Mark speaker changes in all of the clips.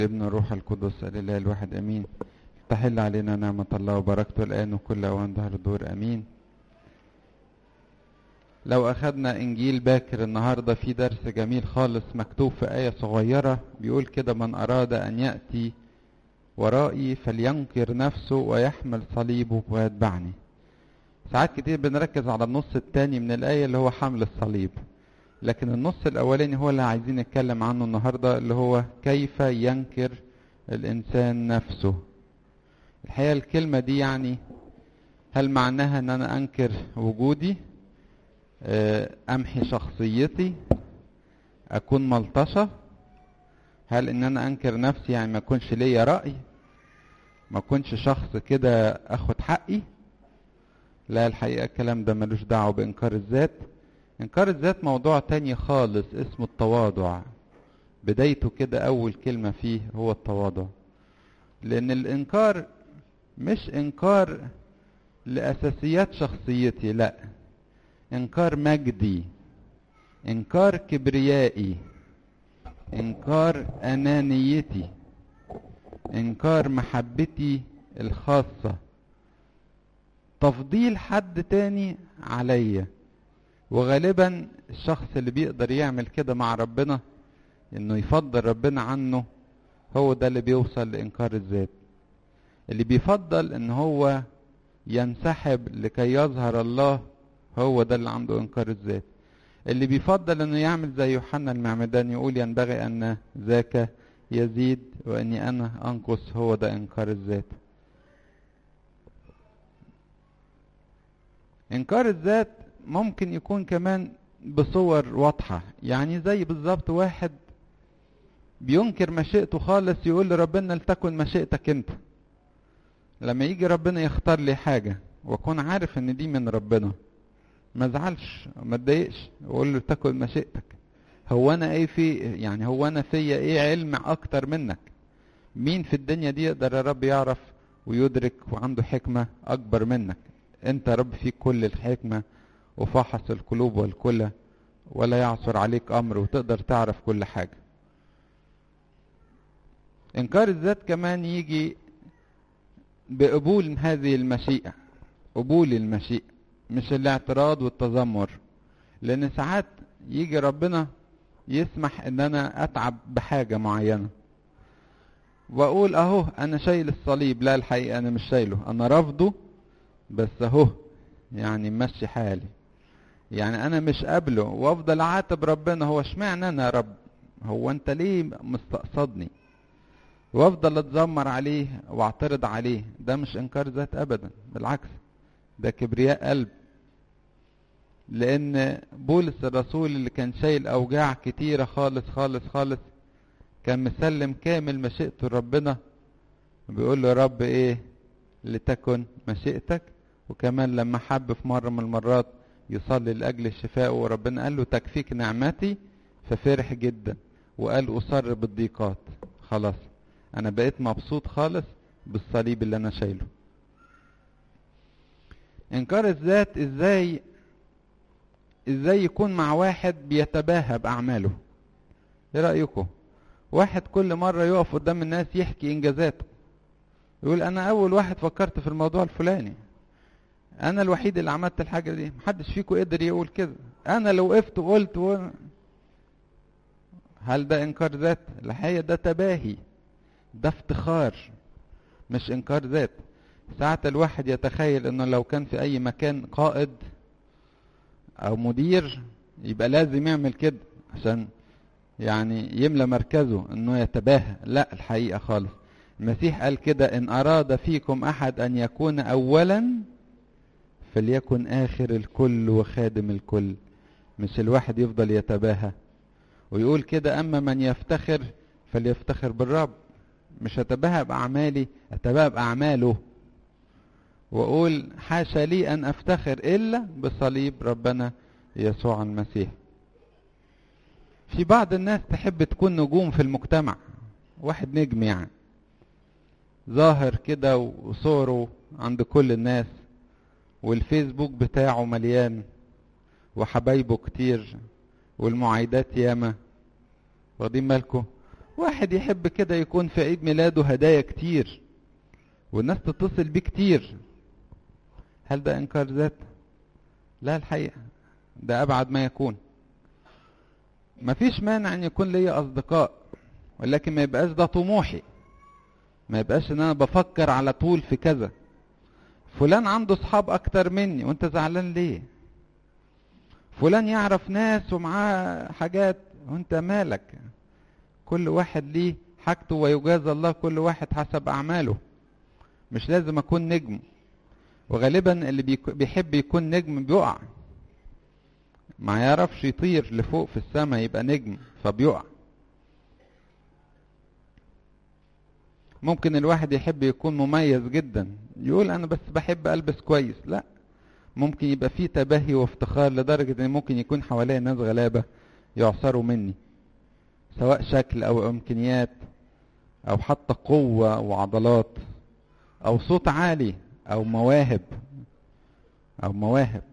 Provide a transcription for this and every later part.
Speaker 1: ابن الروح القدس الاله الواحد امين تحل علينا نعمة الله وبركته الآن وكل أوان ظهر الدور أمين لو أخدنا إنجيل باكر النهاردة في درس جميل خالص مكتوب في آية صغيرة بيقول كده من أراد أن يأتي ورائي فلينكر نفسه ويحمل صليبه ويتبعني ساعات كتير بنركز على النص التاني من الآية اللي هو حمل الصليب لكن النص الأولاني هو اللي عايزين نتكلم عنه النهاردة اللي هو كيف ينكر الإنسان نفسه الحقيقة الكلمة دي يعني هل معناها ان انا انكر وجودي امحي شخصيتي اكون ملطشة هل ان انا انكر نفسي يعني ما اكونش ليا رأي ما اكونش شخص كده اخد حقي لا الحقيقة الكلام ده ملوش دعوة بانكار الذات انكار الذات موضوع تاني خالص اسمه التواضع بدايته كده اول كلمة فيه هو التواضع لان الانكار مش انكار لاساسيات شخصيتي لا انكار مجدي انكار كبريائي انكار انانيتي انكار محبتي الخاصة تفضيل حد تاني عليا وغالبا الشخص اللي بيقدر يعمل كده مع ربنا انه يفضل ربنا عنه هو ده اللي بيوصل لانكار الذات اللي بيفضل ان هو ينسحب لكي يظهر الله هو ده اللي عنده انكار الذات اللي بيفضل انه يعمل زي يوحنا المعمدان يقول ينبغي ان ذاك يزيد واني انا انقص هو ده انكار الذات انكار الذات ممكن يكون كمان بصور واضحة يعني زي بالظبط واحد بينكر مشيئته خالص يقول لربنا لتكن مشيئتك انت لما يجي ربنا يختار لي حاجة واكون عارف ان دي من ربنا ما ازعلش ما اتضايقش واقول له تكن مشيئتك هو انا ايه في يعني هو انا فيا ايه علم اكتر منك مين في الدنيا دي يقدر يا رب يعرف ويدرك وعنده حكمة اكبر منك انت يا رب فيك كل الحكمة وفحص القلوب والكلى ولا يعثر عليك امر وتقدر تعرف كل حاجة انكار الذات كمان يجي بقبول هذه المشيئة قبول المشيئة مش الاعتراض والتذمر لان ساعات يجي ربنا يسمح ان انا اتعب بحاجة معينة واقول اهو انا شايل الصليب لا الحقيقة انا مش شايله انا رافضه بس اهو يعني مشي حالي يعني انا مش قابله وافضل اعاتب ربنا هو اشمعنى انا يا رب هو انت ليه مستقصدني وافضل اتذمر عليه واعترض عليه ده مش انكار ذات ابدا بالعكس ده كبرياء قلب لان بولس الرسول اللي كان شايل اوجاع كتيره خالص خالص خالص كان مسلم كامل مشيئته لربنا بيقول له يا رب ايه لتكن مشيئتك وكمان لما حب في مره من المرات يصلي لاجل الشفاء وربنا قال له تكفيك نعمتي ففرح جدا وقال اصر بالضيقات خلاص انا بقيت مبسوط خالص بالصليب اللي انا شايله انكار الذات ازاي ازاي يكون مع واحد بيتباهى باعماله ايه رايكم واحد كل مره يقف قدام الناس يحكي انجازاته يقول انا اول واحد فكرت في الموضوع الفلاني انا الوحيد اللي عملت الحاجه دي محدش فيكم قدر يقول كده انا لو وقفت وقلت و... هل ده انكار ذات الحقيقه ده تباهي ده افتخار مش انكار ذات ساعة الواحد يتخيل انه لو كان في اي مكان قائد او مدير يبقى لازم يعمل كده عشان يعني يملى مركزه انه يتباهى لا الحقيقة خالص المسيح قال كده ان اراد فيكم احد ان يكون اولا فليكن اخر الكل وخادم الكل مش الواحد يفضل يتباهى ويقول كده اما من يفتخر فليفتخر بالرب مش اتباهى باعمالي اتباهى باعماله واقول حاشا لي ان افتخر الا بصليب ربنا يسوع المسيح في بعض الناس تحب تكون نجوم في المجتمع واحد نجم يعني ظاهر كده وصوره عند كل الناس والفيسبوك بتاعه مليان وحبايبه كتير والمعايدات ياما واخدين بالكم واحد يحب كده يكون في عيد ميلاده هدايا كتير والناس تتصل بيه كتير هل ده انكار ذات لا الحقيقة ده ابعد ما يكون مفيش مانع ان يكون ليا اصدقاء ولكن ما يبقاش ده طموحي ما يبقاش ان انا بفكر على طول في كذا فلان عنده صحاب اكتر مني وانت زعلان ليه فلان يعرف ناس ومعاه حاجات وانت مالك كل واحد ليه حاجته ويجازى الله كل واحد حسب اعماله مش لازم اكون نجم وغالبا اللي بيحب يكون نجم بيقع ما يعرفش يطير لفوق في السماء يبقى نجم فبيقع ممكن الواحد يحب يكون مميز جدا يقول انا بس بحب البس كويس لا ممكن يبقى فيه تباهي وافتخار لدرجة ان ممكن يكون حواليا ناس غلابة يعصروا مني سواء شكل او امكانيات او حتى قوة وعضلات او صوت عالي او مواهب او مواهب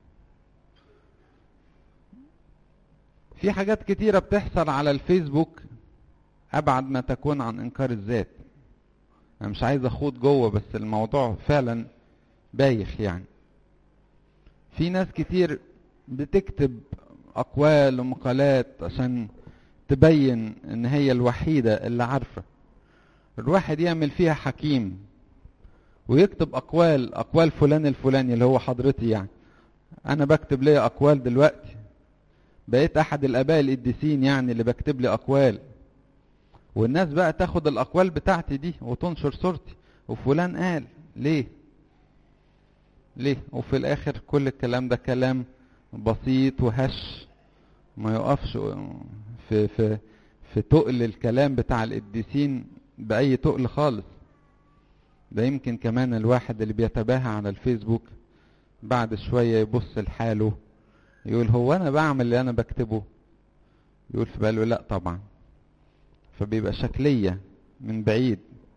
Speaker 1: في حاجات كتيرة بتحصل على الفيسبوك ابعد ما تكون عن انكار الذات انا مش عايز اخوض جوه بس الموضوع فعلا بايخ يعني في ناس كتير بتكتب اقوال ومقالات عشان تبين ان هي الوحيدة اللي عارفة الواحد يعمل فيها حكيم ويكتب اقوال اقوال فلان الفلاني اللي هو حضرتي يعني انا بكتب لي اقوال دلوقتي بقيت احد الاباء القديسين يعني اللي بكتب لي اقوال والناس بقى تاخد الاقوال بتاعتي دي وتنشر صورتي وفلان قال ليه ليه وفي الاخر كل الكلام ده كلام بسيط وهش ما يقفش في في في تقل الكلام بتاع القديسين باي تقل خالص ده يمكن كمان الواحد اللي بيتباهى على الفيسبوك بعد شويه يبص لحاله يقول هو انا بعمل اللي انا بكتبه يقول في باله لا طبعا فبيبقى شكليه من بعيد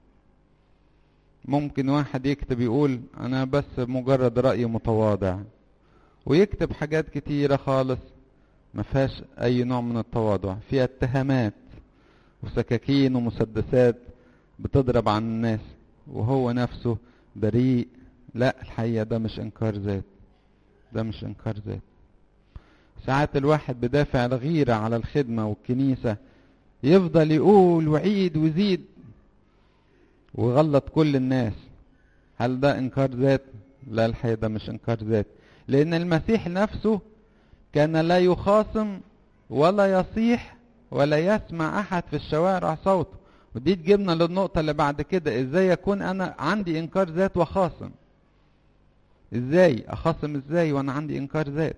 Speaker 1: ممكن واحد يكتب يقول انا بس مجرد رأي متواضع ويكتب حاجات كتيرة خالص ما فيهاش اي نوع من التواضع فيها اتهامات وسكاكين ومسدسات بتضرب عن الناس وهو نفسه بريء لا الحقيقة ده مش انكار ذات ده مش انكار ذات ساعات الواحد بدافع الغيرة على الخدمة والكنيسة يفضل يقول وعيد وزيد وغلط كل الناس هل ده انكار ذات لا الحقيقة ده مش انكار ذات لان المسيح نفسه كان لا يخاصم ولا يصيح ولا يسمع احد في الشوارع صوته ودي تجيبنا للنقطة اللي بعد كده ازاي يكون انا عندي انكار ذات وخاصم ازاي اخاصم ازاي وانا عندي انكار ذات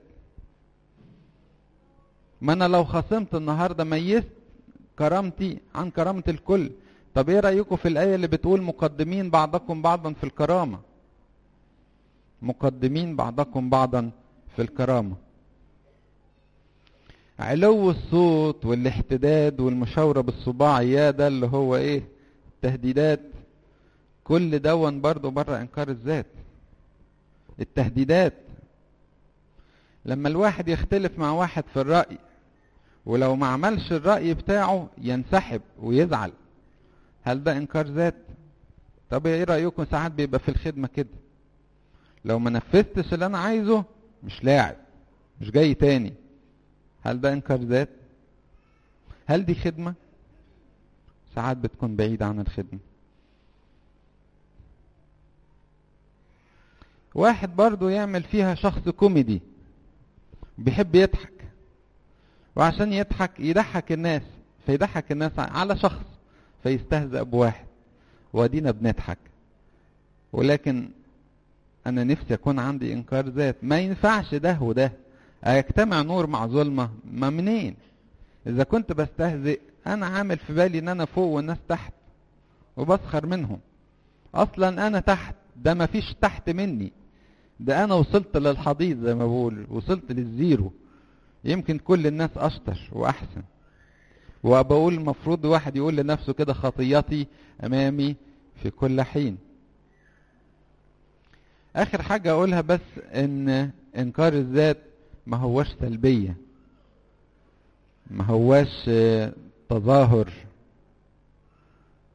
Speaker 1: ما انا لو خاصمت النهارده ميزت كرامتي عن كرامة الكل طب ايه رأيكم في الآية اللي بتقول مقدمين بعضكم بعضا في الكرامة مقدمين بعضكم بعضا في الكرامة علو الصوت والاحتداد والمشاورة بالصباع يا ده اللي هو ايه التهديدات كل دون برضه بره انكار الذات التهديدات لما الواحد يختلف مع واحد في الرأي ولو ما عملش الرأي بتاعه ينسحب ويزعل هل ده انكار ذات طب ايه رأيكم ساعات بيبقى في الخدمة كده لو ما نفذتش اللي انا عايزه مش لاعب مش جاي تاني هل ده انكار ذات هل دي خدمة ساعات بتكون بعيدة عن الخدمة واحد برضو يعمل فيها شخص كوميدي بيحب يضحك وعشان يضحك يضحك الناس فيضحك الناس على شخص فيستهزأ بواحد وادينا بنضحك ولكن انا نفسي اكون عندي انكار ذات ما ينفعش ده وده هيجتمع نور مع ظلمه ما منين اذا كنت بستهزئ انا عامل في بالي ان انا فوق والناس تحت وبسخر منهم اصلا انا تحت ده ما فيش تحت مني ده انا وصلت للحضيض زي ما بقول وصلت للزيرو يمكن كل الناس اشطر واحسن وبقول المفروض واحد يقول لنفسه كده خطيتي امامي في كل حين اخر حاجة اقولها بس ان انكار الذات ما هوش سلبية ما هوش تظاهر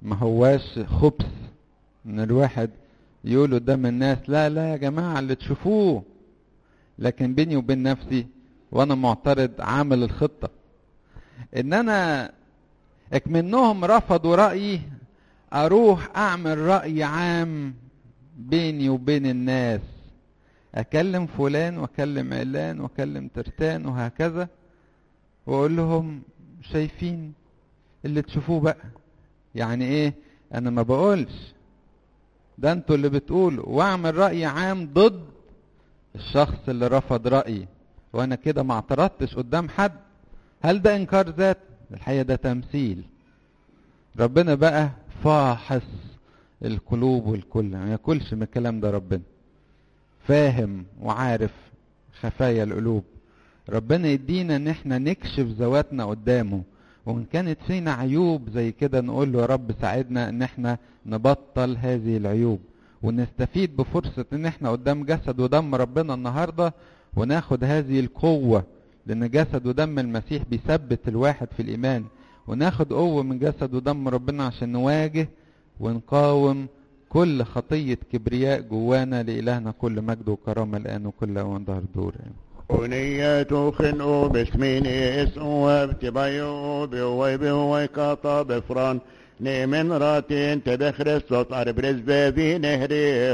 Speaker 1: ما هواش خبث ان الواحد يقول قدام الناس لا لا يا جماعة اللي تشوفوه لكن بيني وبين نفسي وانا معترض عامل الخطة ان انا اكمنهم رفضوا رأيي اروح اعمل رأي عام بيني وبين الناس اكلم فلان واكلم علان واكلم ترتان وهكذا واقول لهم شايفين اللي تشوفوه بقى يعني ايه انا ما بقولش ده انتوا اللي بتقولوا واعمل رأي عام ضد الشخص اللي رفض رأيي وانا كده ما اعترضتش قدام حد هل ده انكار ذات الحقيقة ده تمثيل ربنا بقى فاحص القلوب والكل ما ياكلش من الكلام ده ربنا فاهم وعارف خفايا القلوب ربنا يدينا ان احنا نكشف ذواتنا قدامه وان كانت فينا عيوب زي كده نقول له يا رب ساعدنا ان احنا نبطل هذه العيوب ونستفيد بفرصة ان احنا قدام جسد ودم ربنا النهاردة وناخد هذه القوة لان جسد ودم المسيح بيثبت الواحد في الايمان وناخد قوة من جسد ودم ربنا عشان نواجه ونقاوم كل خطية كبرياء جوانا لإلهنا كل مجد وكرامة الآن وكل أوان ظهر دور
Speaker 2: ونية خنقو بسمين اسقو بتبايو بيوي بيوي كاطا بفران نيمن راتين تدخر الصوت أربرز بابي نهري